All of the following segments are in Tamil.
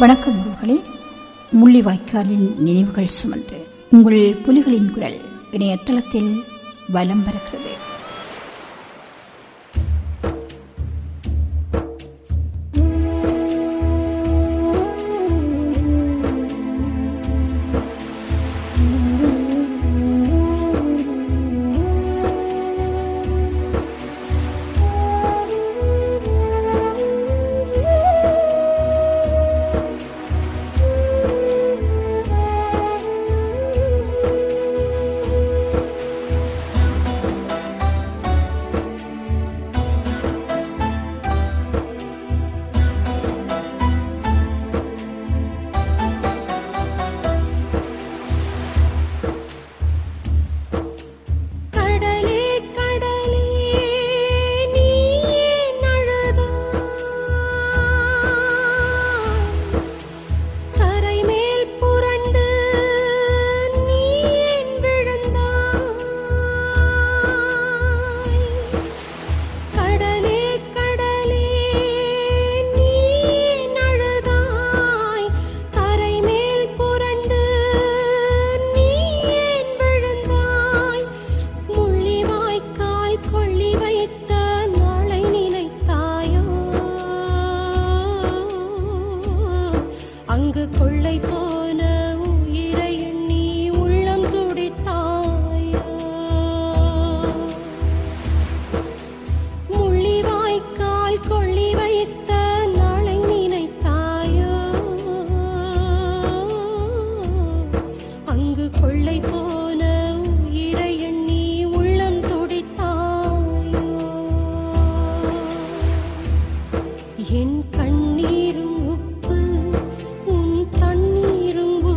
வணக்கம் உறவுகளே முள்ளிவாய்க்காலின் நினைவுகள் சுமந்து உங்கள் புலிகளின் குரல் இணையதளத்தில் வலம் வருகிறது கடலே கடலே நீ ஏன் அழுதாய் கரை மேல் புரண்டு நீ ஏன் விழுந்தாய் கடலே கடலே நீ ஏன் அழுதாய் கரை மேல் புரண்டு நீ ஏன் விழுந்தாய் முள்ளிவாய்க்கால் கொள்ளி வைத்த நாளை நினைத்தாயோ அங்கு கொள்ளை போன உயிரை எண்ணி உள்ளம் துடித்தாயோ முள்ளிவாய்க்கால் கொள்ளி வைத்த நாளை நினைத்தாயோ அங்கு கொள்ளை போன உயிரை எண்ணி உள்ளம் துடித்தாயோ என் கண்ணீரும் உப்பு உன் தண்ணீரும்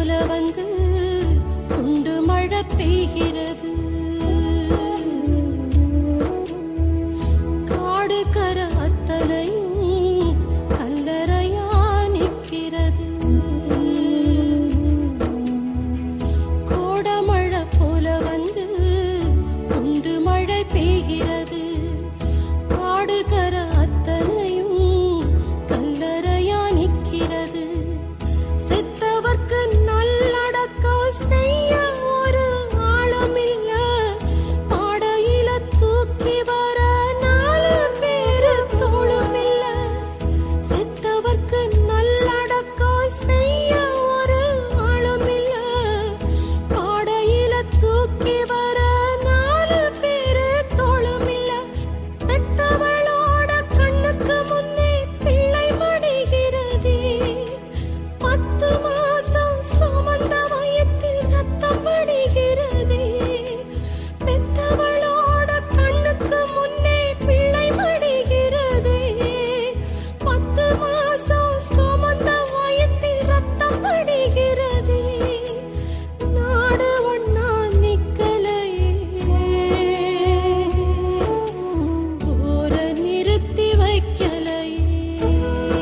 போல வந்து குண்டு மழை பெய்கிறது காடு கர அத்தனையும் கல்லறையா நிற்கிறது கோடமழை போல வந்து குண்டு மழை பெய்கிறது காடு கர அத்தனையும் கல்லறையா நிற்கிறது செத்தவர்க்கு நல்லடக்கம் செய்ய ஒரு ஆழமில்ல பாடையில தூக்கி வர நாலு பேரு தோளுமில்ல செத்தவர்க்கு நல்லடக்கம் செய்ய ஒரு ஆளுமில்ல பாடையில தூக்கி வர நாலு பேரு தோளுமில்ல பெத்தவளோட கண்ணுக்கு முன்னே பிள்ளை மடிகிறதே பத்து மாசம் சுமந்த வயத்தில் ரத்தம் வடிகிறதே பெத்தவளோட கண்ணுக்கு முன்னே பிள்ளை மடிகிறதே பத்து மாசம் சுமந்த வயத்தில் ரத்தம் வடிகிறதே நாடு ஒன்னா நிக்கலையே போர நிறுத்தி வைக்கலையே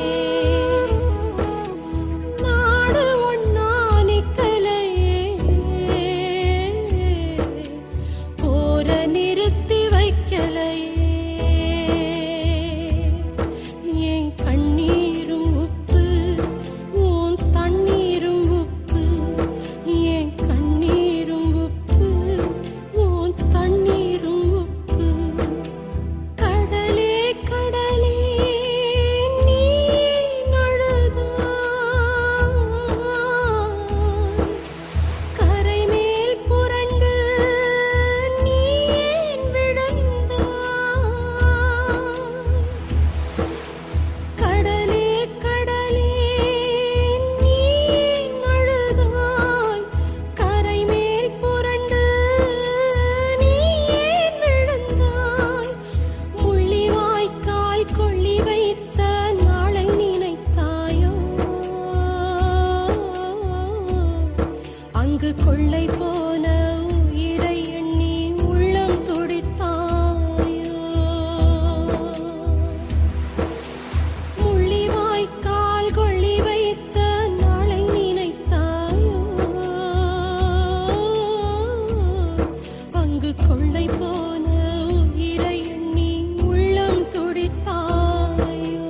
நாடு ஒன்னா நிக்கலையே போர நிறுத்தி வைக்கலையே என் கண்ணீரும் உப்பு உன் தண்ணீரும் உப்பு என் கண்ணீரும் உப்பு உன் தண்ணீரும் உப்பு கடலே கடலே நீ நழுதாய் கரை மேல் புரண்டு நீ ஏன் விழுந்தாய் கடலே கடலே நீ அழுதாய் கரை மேல் புரண்டு நீ ஏன் விழுந்தாய் முள்ளிவாய்க்கால் கொள்ளி வைத்த நாளை நினைத்தாயோ அங்கு கொள்ளை போன உயிரை எண்ணி உள்ளம் துடித்தாயோ முள்ளிவாய்க்கால் கொள்ளி வைத்த நாளை நினைத்தாயோ அங்கு கொள்ளை போன உயிரை எண்ணி உள்ளம் துடித்தாயோ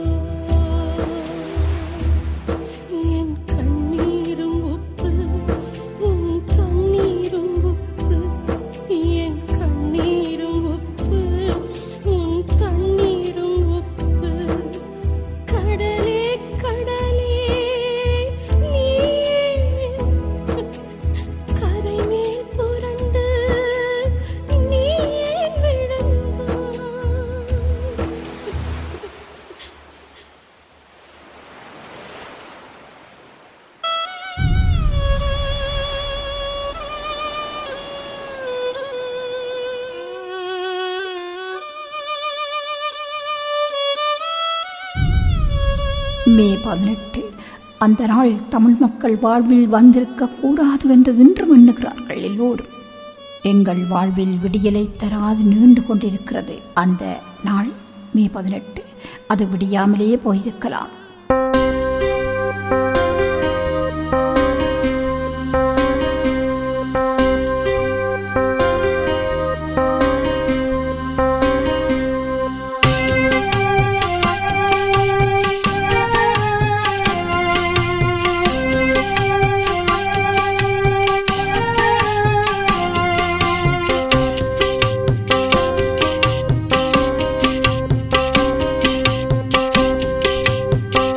என் கண்ணீரும் உப்பு உன் தண்ணீரும் உப்பு என் கண்ணீரும் உப்பு உன் தண்ணீரும் உப்பு கடலே கடலே நீ கரை மேல் புரண்டு நீ ஏன் விழுந்தாய் மே பதினெட்டு அந்த நாள் தமிழ் மக்கள் வாழ்வில் வந்திருக்க கூடாது என்று இன்றும் எண்ணுகிறார்கள் எல்லோரும் எங்கள் வாழ்வில் விடியலை தராது நீண்டு கொண்டிருக்கிறது அந்த நாள் மே பதினெட்டு அது விடியாமலேயே போயிருக்கலாம் கடலே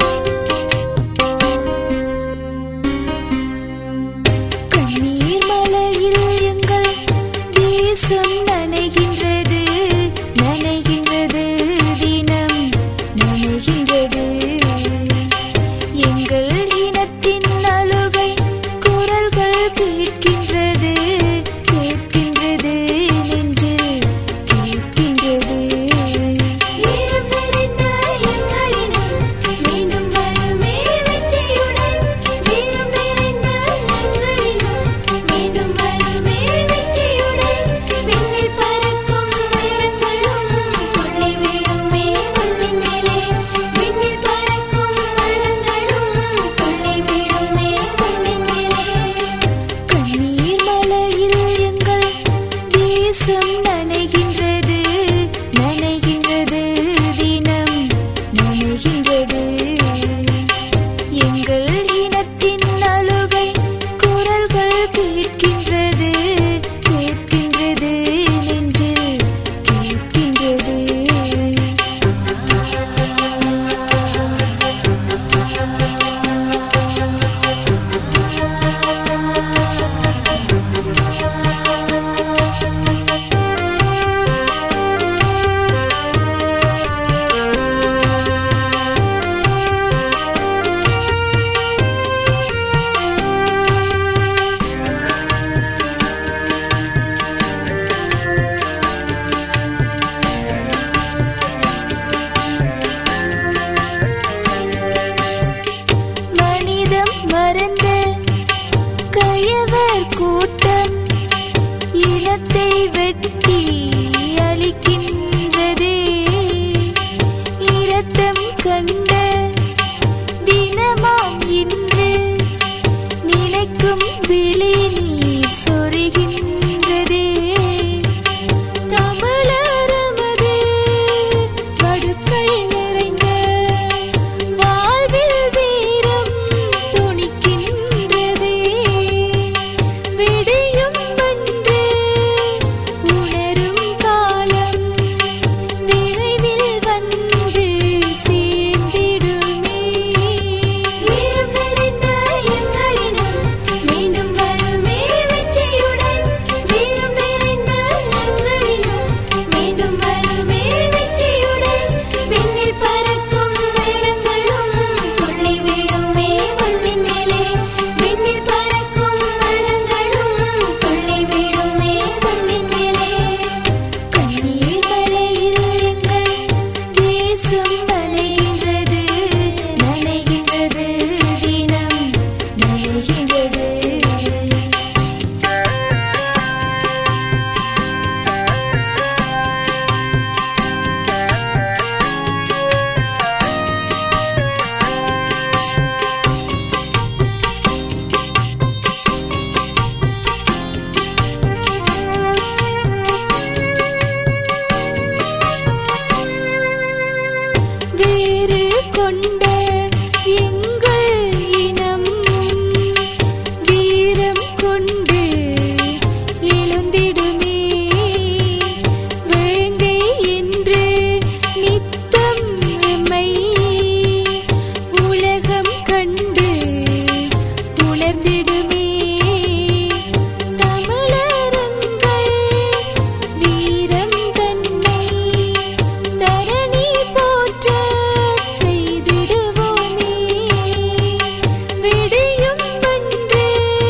எங்கள் இனம் வீரம் கொண்டு எழுந்திடுமே வேங்கை என்று நித்தம் எம்மை உலகம் கண்டு உணர்ந்திடுமே தமிழரங்கள் வீரம் தன்னை தரணி போற்ற செய்திடுவோமே விடியும் என்று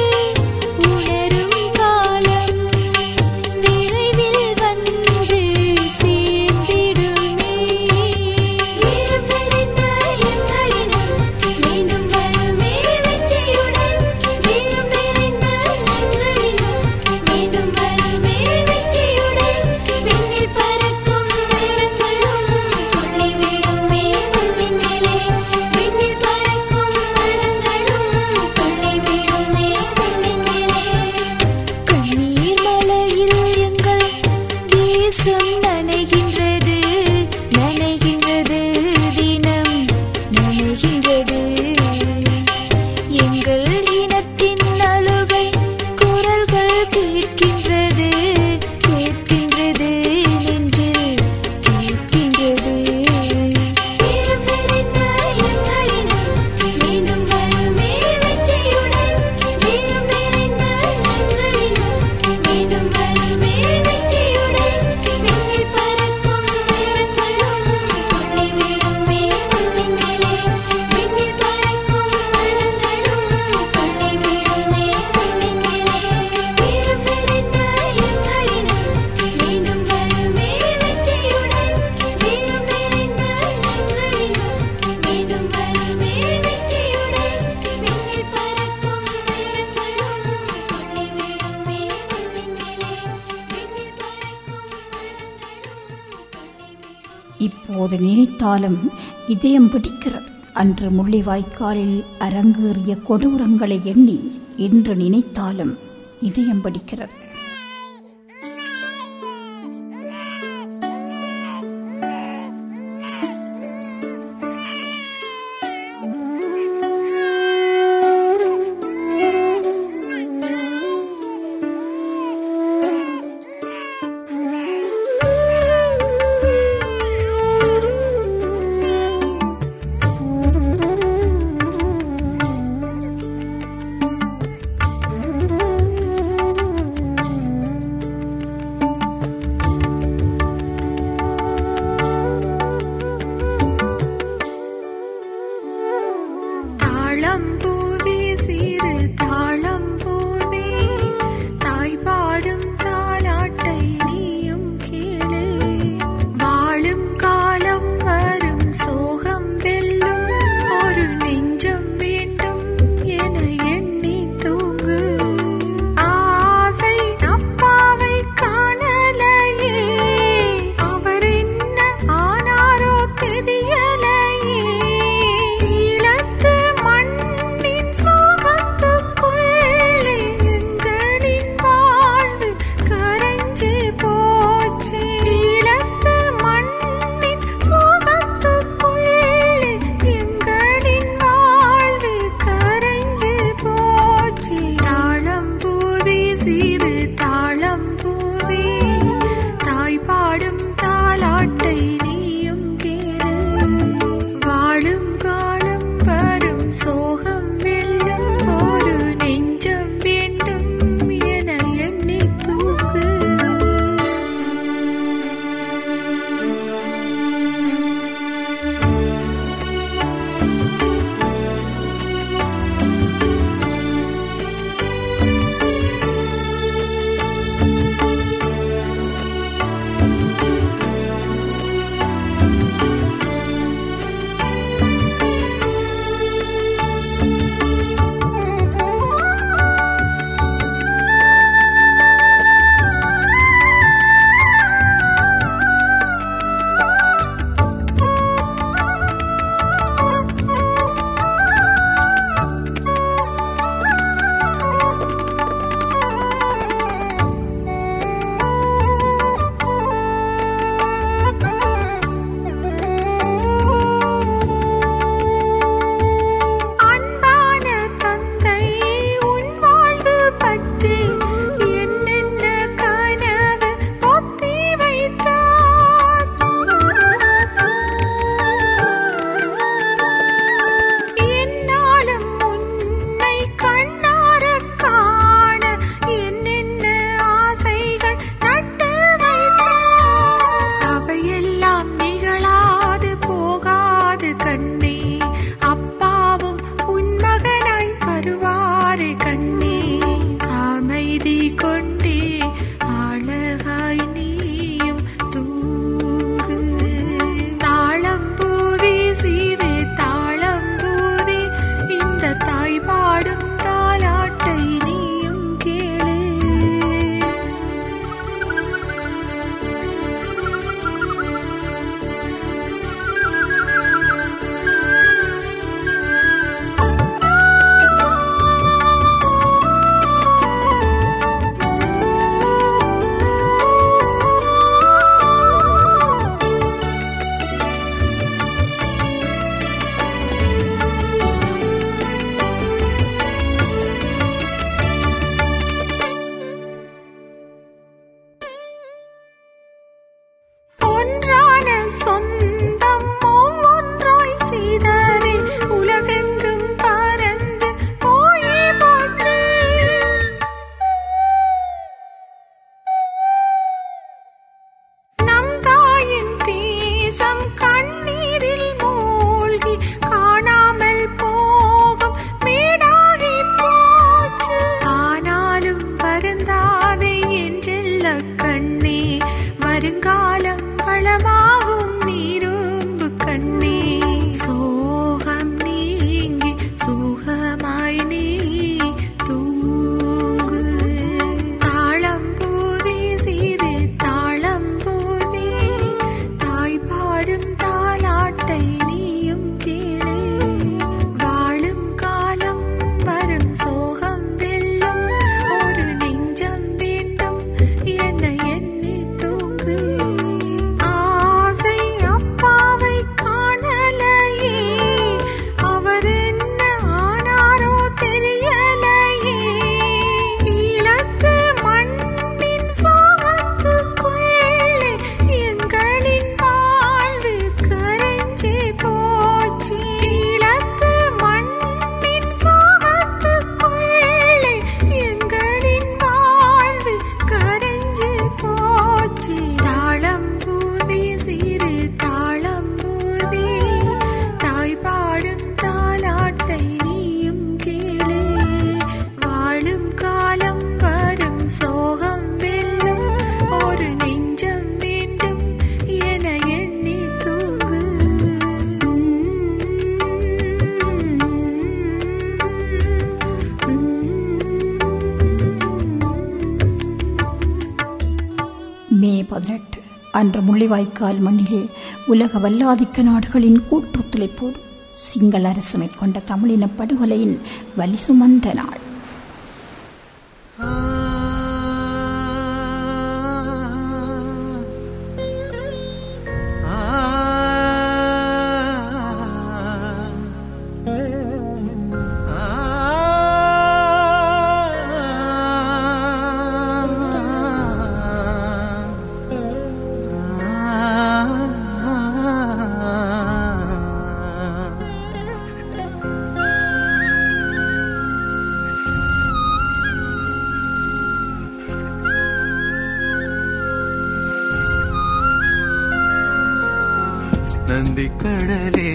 உணரும் காலம் விரைவில் வந்து சேர்ந்திடுமே வீரம் நிறைந்த எங்களினம் மீண்டும் வருமே வெற்றியுடன் வீரம் நிறைந்த எங்களினம் மீண்டும் வருமே வெற்றியுடன் விண்ணில் பறக்கும் மேகங்களும் துள்ளி விடுமே மண்ணின் மேலே விண்ணில் பறக்கும் மரங்களும் துள்ளி விடுமே மண்ணின் மேலே கண்ணீர் மலையில் எங்கள் தேசம் நனைகின்றது நனைகின்றது தினம் நனைகின்றது எங்கள் இனத்தின் அழுகை குரல்கள் கேட்கின்றது கேட்கின்றது நெஞ்சில் கேட்கின்றது வீரம் நிறைந்த எங்களினம் மீண்டும் வருமே வெற்றியுடன் வீரம் நிறைந்த எங்களினம் மீண்டும் வருமே வெற்றியுடன் விண்ணில் பறக்கும் மேகங்களும் துள்ளி விடுமே மண்ணின் மேலே விண்ணில் பறக்கும் மரங்களும் துள்ளி விடுமே மண்ணின் மேலே வீரம் நிறைந்த எங்களினம் மீண்டும் வருமே வெற்றியுடன் வீரம் நிறைந்த எங்களினம் மீண்டும் வருமே வெற்றியுடன் விண்ணில் பறக்கும் மேகங்களும் துள்ளி விடுமே மண்ணின் மேலே விண்ணில் பறக்கும் மரங்களும் துள்ளி விடுமே இப்போது நினைத்தாலும் இதயம் பிடிக்கிறது அன்று முள்ளிவாய்க்காலில் அரங்கேறிய கொடூரங்களை எண்ணி இன்று நினைத்தாலும் இதயம் பிடிக்கிறது வீரம் அன்று முள்ளிவாய்க்கால் மண்ணிலே உலக வல்லாதிக்க நாடுகளின் கூட்டுத்துளைப்போடு சிங்கள அரசு மேற்கொண்ட தமிழின படுகொலையின் வலி சுமந்த நாள் நந்திக்கடலே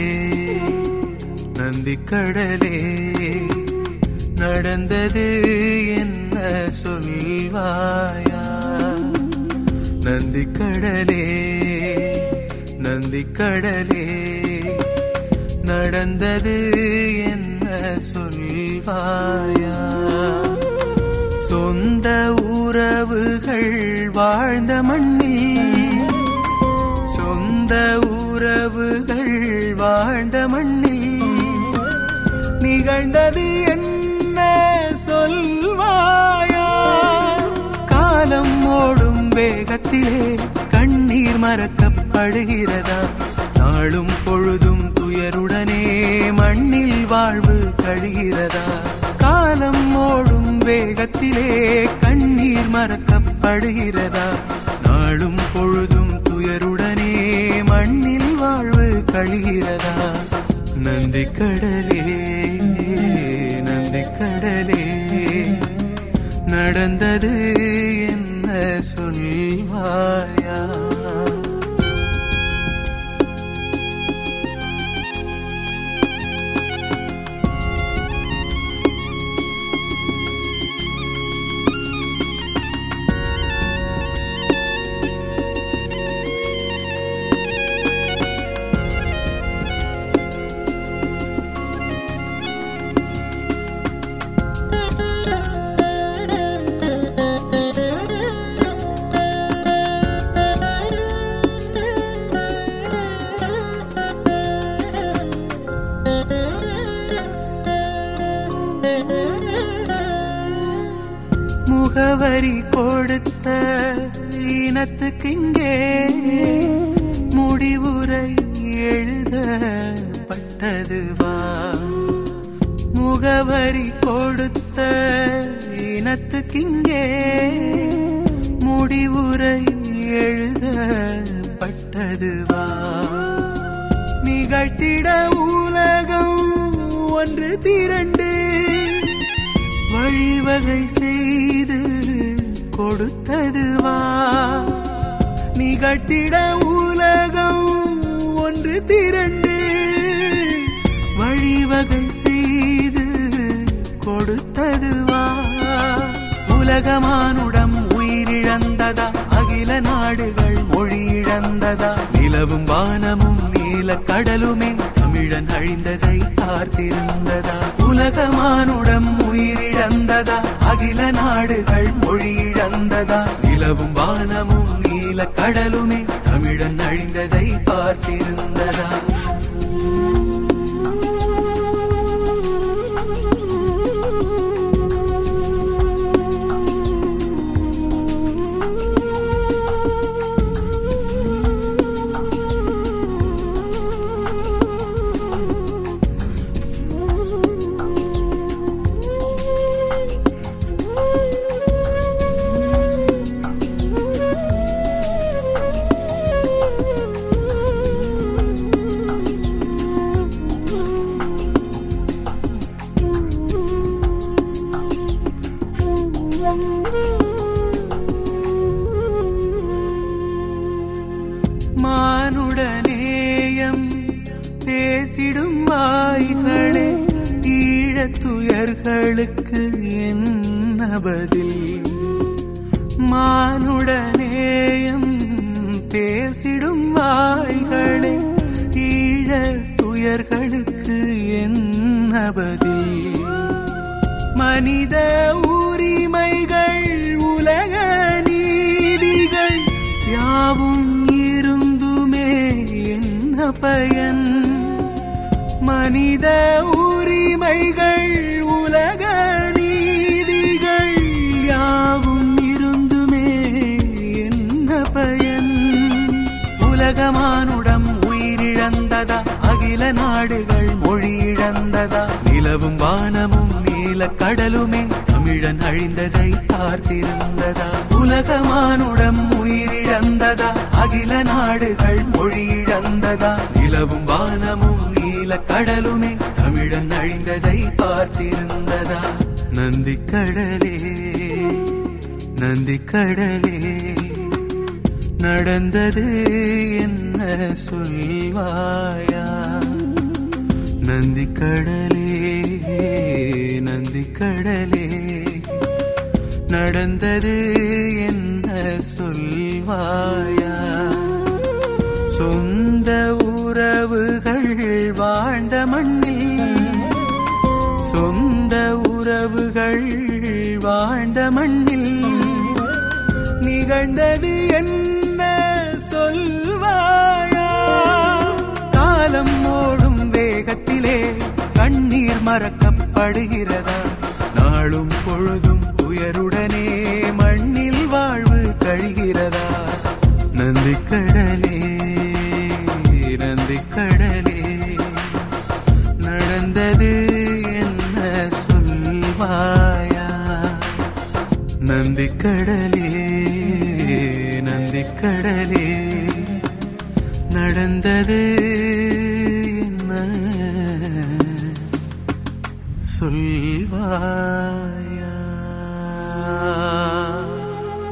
நந்திக்கடலே நடந்தது என்ன சொல்வாயா நந்திக்கடலே நந்திக்கடலே நடந்தது என்ன சொல்வாயா சொந்த உறவுகள் வாழ்ந்த மண்ணில் சொந்த உறவுகள் வாழ்ந்த மண்ணில் நிகழ்ந்தது என்ன சொல்வாயா காலம் ஓடும் வேகத்திலே கண்ணீர் மறக்கப்படுகிறதா நாளும் பொழுதும் துயருடனே மண்ணில் வாழ்வு கழிகிறதா காலம் ஓடும் வேகத்திலே கண்ணீர் மறக்கப்படுகிறதா நாளும் பொழுதும் துயருடனே மண்ணில் வாழ்வு கழிகிறதா நந்திக்கடலே நந்திக்கடலே நடந்தது என்ன சொல்வாயா முகவரி கொடுத்த இனத்துக்கு இங்கே முடிவுரை எழுதப்பட்டதுவா முகவரி கொடுத்த இனத்துக்கு இங்கே முடிவுரை எழுதப்பட்டதுவா நிகழ்த்திட உலகம் ஒன்று திரண்டு வழிவகை செய்து கொடுத்ததுவா நிகழ்த்திட உலகம் ஒன்று திரண்டு வழிவகை செய்து கொடுத்ததுவா உலகமானுடம் உயிரிழந்ததா அகில நாடுகள் மொழி இழந்ததா நிலவும் வானமும் நீல கடலுமே தமிழன் அழிந்ததை பார்த்திருந்ததா உலகமானுடம் உயிரிழந்ததா அகில நாடுகள் மொழி இழந்ததா நிலவும் வானமும் நீல கடலுமே தமிழன் அழிந்ததை பார்த்திருந்ததா மானுடநேயம் பேசிடும் வாய்களே ஈழத்துயர்களுக்கு என்ன பதில் மானுடநேயம் பேசிடும் வாய்களே ஈழத்துயர்களுக்கு என்ன பதில் மனித உரிமைகள் உலக நீதிகள் யாவும் மனித உரிமைகள் உலக நீதிகள் யாவும் இருந்துமே என்ன பயன் உலகமானுடம் உயிரிழந்ததா அகில நாடுகள் மொழி இழந்ததா நிலவும் வானமும் நீல கடலுமே தமிழன் அழிந்ததை பார்த்திருந்ததா உலகமானுடம் உயிரிழந்ததா அகில நாடுகள் மொழி இழந்ததா நிலவும் வானமும் நீல கடலுமே தமிழன் அழிந்ததை பார்த்திருந்ததா நந்தி கடலே நந்தி கடலே நடந்தது என்ன சொல்வாயா நந்தி கடலே நந்தி கடலே நடந்தது என்ன சொல்வாயா சொந்த உறவுகள் வாழ்ந்த மண்ணில் சொந்த உறவுகள் வாழ்ந்த மண்ணில் நிகழ்ந்தது என்ன சொல்வாயா காலம் ஓடும் வேகத்திலே கண்ணீர் மறக்கப்படுகிறதா நாளும் பொழுதும் உயருடனே மண்ணில் வாழ்வு கழிகிறதா நந்தி கடலே நந்தி கடலே நடந்தது என்ன சொல்வாயா நந்தி கடலே நந்தி கடலே நடந்தது என்ன சொல்வாயா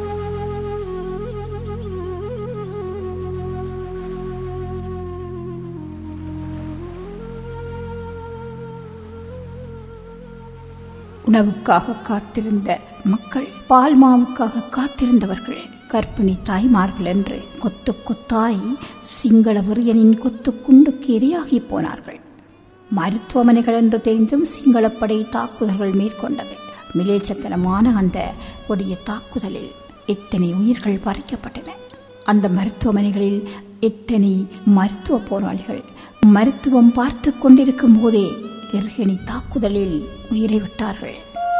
உணவுக்காக காத்திருந்த மக்கள் பால் மாவுக்காக காத்திருந்தவர்கள் கர்ப்பிணி தாய்மார்கள் என்று கொத்து கொத்தாய் சிங்கள வெறியனின் கொத்து குண்டுக்கு இரையாகி போனார்கள் மருத்துவமனைகள் என்று தெரிந்தும் சிங்களப்படை தாக்குதல்கள் மேற்கொண்டது மிலேச்சத்தனமான அந்த கொடிய தாக்குதலில் எத்தனை உயிர்கள் பறிக்கப்பட்டன அந்த மருத்துவமனைகளில் எத்தனை மருத்துவ போராளிகள் மருத்துவம் பார்த்து கொண்டிருக்கும் போதே எர்கனி தாக்குதலில் உயிரை விட்டார்கள்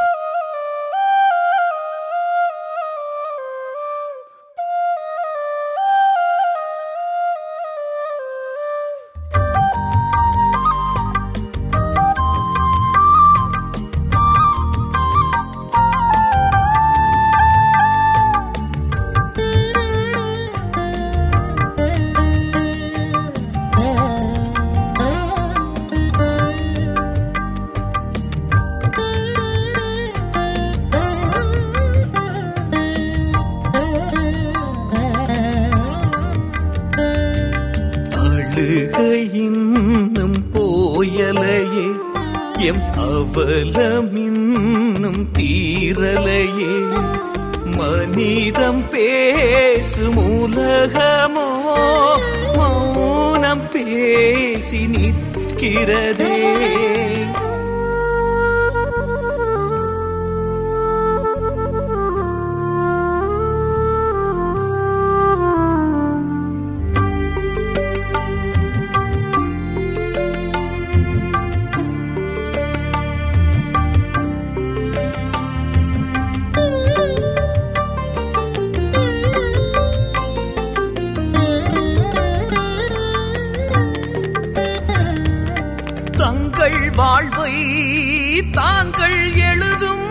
அழுக இன்னும் போயலையே எம் அவலம் இன்னும் தீரலையே மனிதம் பேசும் உலகமோ மௌனம் பேசி நிற்கிறதே தங்கள் வாழ்வை தாங்கள் எழுதும்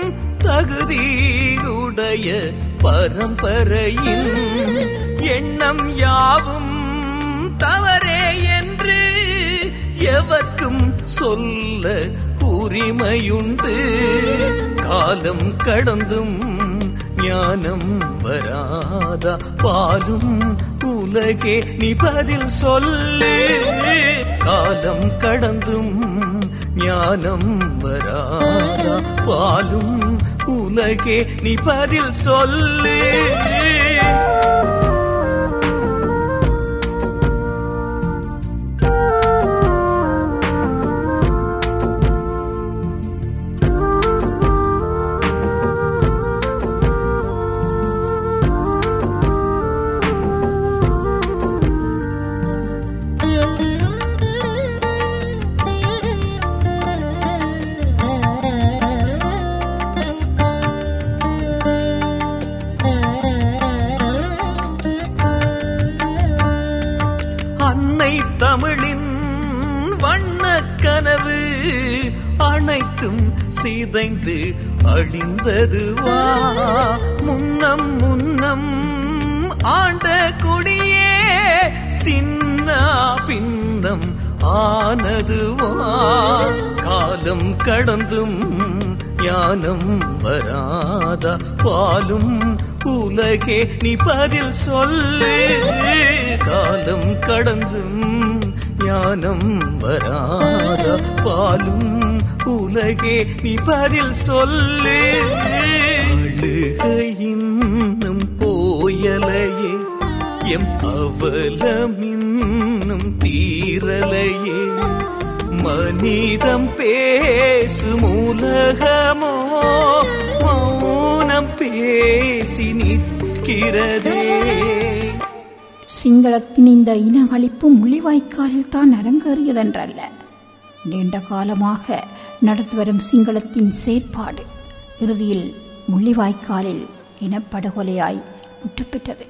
தகுதியுடைய பரம்பரையின் எண்ணம் யாவும் தவறே என்று எவர்க்கும் சொல்ல உரிமையுண்டு காலம் கடந்தும் ஞானம் வராதா பாலும் உலகே நீ பதில் சொல்லு காலம் கடந்தும் ஞானம் வராதா பாலும் உலகே நீ பதில் சொல்லு அனைத்தும் சிதைந்து அழிந்தது வா முன்னம் முன்னம் ஆண்ட கொடியே சின்ன பின்னம் ஆனது வா காலம் கடந்தும் ஞானம் வராதா பாலும் உலகே நீ பதில் சொல்லு காலம் கடந்தும் ஞானம் வராதா பாலும் உலகே நீ பதில் சொல்லு அழுகை இன்னும் போயலையே எம் அவலம் இன்னும் தீரலையே மனிதம் பேசும் உலகமோ மௌனம் பேசி நிற்கிறதே சிங்களத்தின் இந்த இன அழிப்பு முள்ளிவாய்க்காலில் தான் அரங்கேறியதென்றல்ல நீண்ட காலமாக நடந்து வரும் சிங்களத்தின் செயற்பாடு இறுதியில் முள்ளிவாய்க்காலில் இனப்படுகொலையாய் முற்றுப்பெற்றது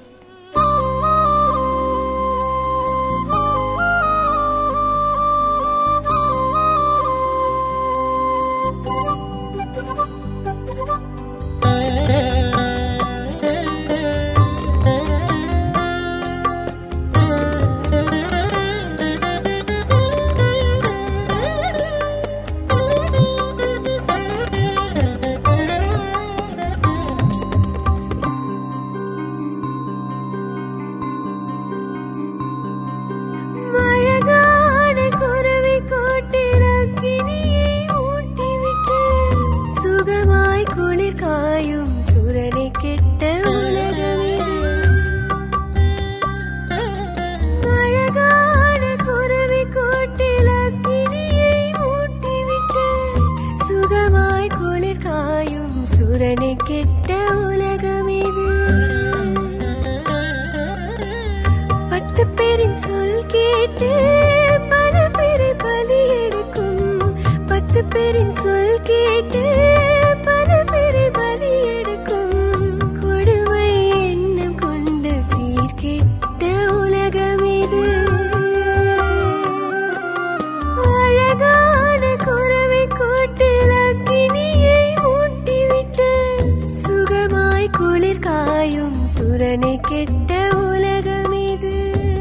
அழகான குருவி கூட்டில் அக்கினியை மூட்டிவிட்டு சுகமாய் குளிர் காயும் சுரனை கெட்ட உலகமிது அழகான குருவி கூட்டில் அக்கினியை மூட்டிவிட்டு சுகமாய் குளிர் காயும் சுரனை கெட்ட உலகமிது பத்து பேரின் சொல் கேட்டு பல பேரை பலி எடுக்கும் பத்து பேரின் சொல் கேட்டு பல பேரை பலி எடுக்கும் கொடுமை எண்ணம் கொண்ட சீர்கெட்ட உலகம் இது அழகான குறவை கூட்டில் அக்கினியை மூட்டிவிட்டு சுகமாய் குளிர் காயும் சுரனை கெட்ட உலகம் இது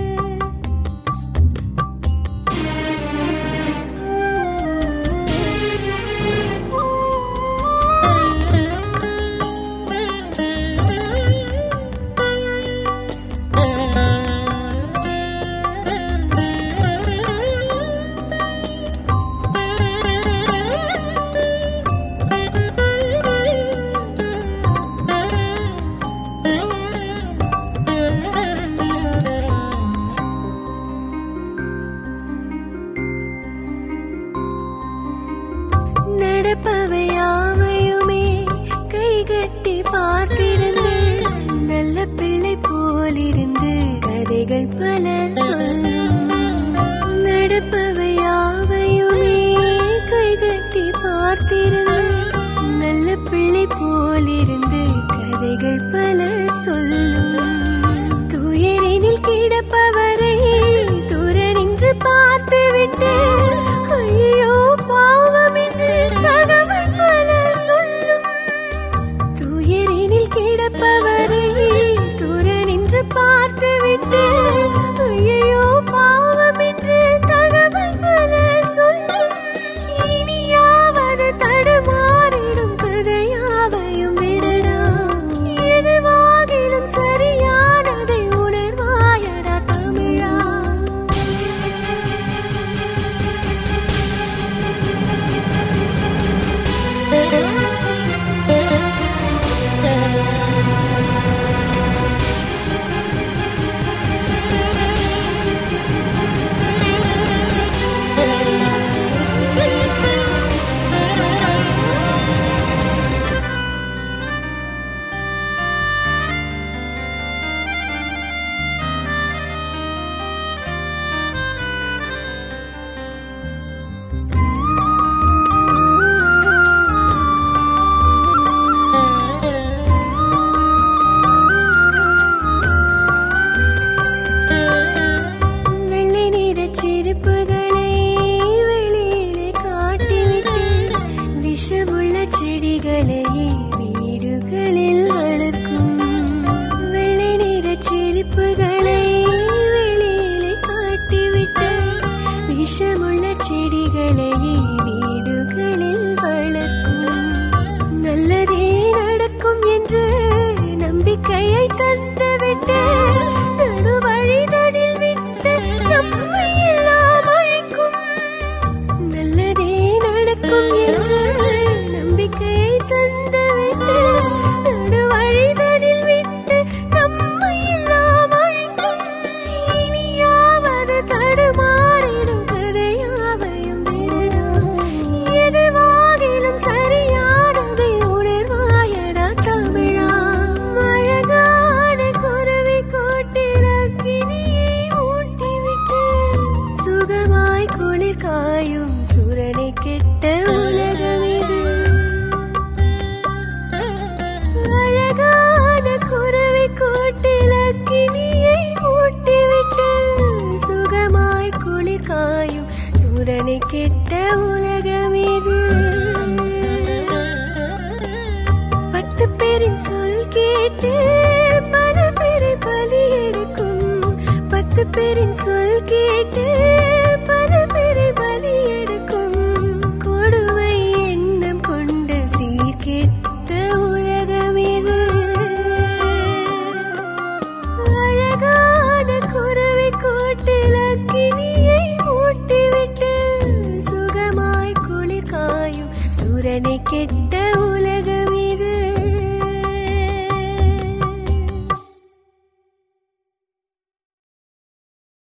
நடப்பவை யாவையுமே கைகட்டி பார்த்திருந்து நல்ல பிள்ளை போலிருந்து கதைகள் பல சொல்லும் நடப்பவை யாவையுமே கைகட்டி பார்த்திருந்து நல்ல பிள்ளை போலிருந்து கதைகள் பல சொல்லும் துயரினில் கிடப்பவரை தூர நின்று பார்த்துவிட்டு ஐயோ பாவம் என்று தகவல் பல சொல்லும் துயரினில் கிடப்பவரை தூர நின்று பார்த்துவிட்டு ஐயோ பாவம் என்று தகவல் பல சொல்லும் இனியாவது தடுமாறிடும் கதையாவையும் விடடா எது செடிகளை வீடுகளில் வளர்க்கும் வெள்ளை நிற செருப்புகளை வெளியிலே காட்டிவிட்டு விஷமுள்ள செடிகளை வீடுகளில் வளர்க்கும் நல்லதே நடக்கும் என்று நம்பிக்கையை தந்துவிட்டு நடுவழிதடில் விட்டு நம்மை எல்லாம் அழிக்கும் நல்லதே நடக்கும் என்று நம்பிக்கையை தந்துவிட்டு நடுவழிதடில் விட்டு நம்மை எல்லாம் அழிக்கும் இனியாவது தடுமாறிடும் கதையாவையும் விடலாம் எதுவாகிலும் சரியானதை உணர்வாயடா தமிழா அழகான குருவி கூட்டில் அக்கினியை ஊட்டிவிட்டு சுகமாய் குளிர் காயும் சுரனை கெட்ட உலகம் இது அழகான குருவி கூட்டில் அக்கினியை ஊட்டிவிட்டு சுகமாய் குளிர் காயும் சூரனை கெட்ட உலகம் இது பத்து பேரின் சொல் கேட்டு பல பேரை பலி எடுக்கும் பத்து பேரின் சொல் கேட்டு